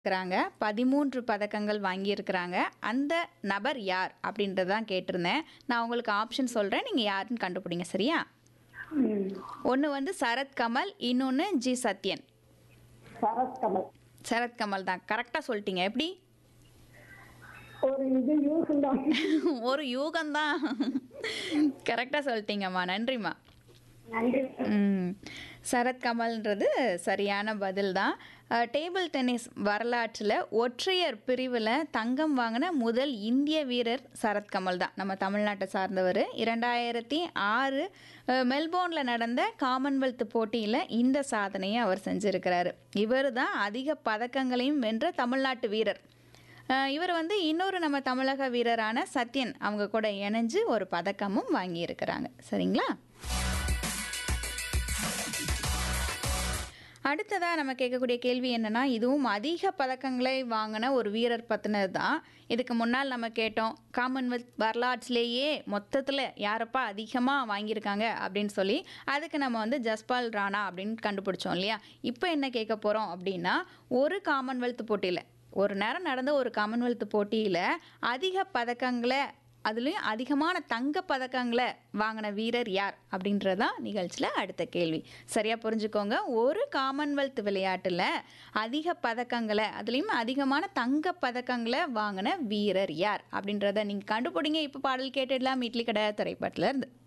இருக்கிறாங்க பதிமூன்று பதக்கங்கள் வாங்கியிருக்கிறாங்க அந்த நபர் யார் அப்படின்றது தான் கேட்டிருந்தேன் நான் உங்களுக்கு ஆப்ஷன் சொல்கிறேன் நீங்கள் யாருன்னு கண்டுபிடிங்க சரியா ம். ஒன்று வந்து சரத் கமல் இன்னொன்று ஜி சத்யன் சரத் கமல் சரத் கமல் தான் கரெக்டாக சொல்லிட்டீங்க எப்படி ஒரு இது யூஸ் தான் ஒரு யூகம்தான் கரெக்டாக சொல்லிட்டீங்கம்மா நன்றிம்மா நன்றி ம் சரத் கமல்ன்றது சரியான பதில் தான் அஹ், டேபிள் டென்னிஸ் வரலாற்றில் ஒற்றையர் பிரிவில் தங்கம் வாங்கின முதல் இந்திய வீரர் சரத் கமல் தான் நம்ம தமிழ்நாட்டை சார்ந்தவர் இரண்டாயிரத்தி ஆறு அஹ், மெல்போர்னில் நடந்த காமன்வெல்த் போட்டியில் இந்த சாதனையை அவர் செஞ்சுருக்கிறாரு இவர் தான் அதிக பதக்கங்களையும் வென்ற தமிழ்நாட்டு வீரர் அஹ், இவர் வந்து இன்னொரு நம்ம தமிழக வீரரான சத்யன் அவங்க கூட இணைஞ்சு ஒரு பதக்கமும் வாங்கியிருக்கிறாங்க சரிங்களா அடுத்ததாக நம்ம கேட்கக்கூடிய கேள்வி என்னன்னா இதுவும் அதிக பதக்கங்களை வாங்கின ஒரு வீரர் பற்றினது தான் இதுக்கு முன்னால் நம்ம கேட்டோம் காமன்வெல்த் வரலாற்றிலேயே மொத்தத்தில் யாரப்பா அதிகமாக வாங்கியிருக்காங்க அப்படின்னு சொல்லி அதுக்கு நம்ம வந்து ஜஸ்பால் ராணா அப்படின்னு கண்டுபிடிச்சோம் இல்லையா இப்போ என்ன கேட்க போகிறோம் அப்படின்னா ஒரு காமன்வெல்த் போட்டியில் ஒரு நேரம் நடந்த ஒரு காமன்வெல்த் போட்டியில் அதிக பதக்கங்களை அதுலேயும் அதிகமான தங்க பதக்கங்களை வாங்கின வீரர் யார் அப்படின்றதான் நிகழ்ச்சியில் அடுத்த கேள்வி சரியாக புரிஞ்சுக்கோங்க ஒரு காமன்வெல்த் விளையாட்டில் அதிக பதக்கங்களை அதுலேயும் அதிகமான தங்க பதக்கங்களை வாங்கின வீரர் யார் அப்படின்றத நீங்கள் கண்டுபிடிங்க இப்போ பாடல் கேட்டுடலாம் இட்லி கடை திரைப்படத்துல இருந்து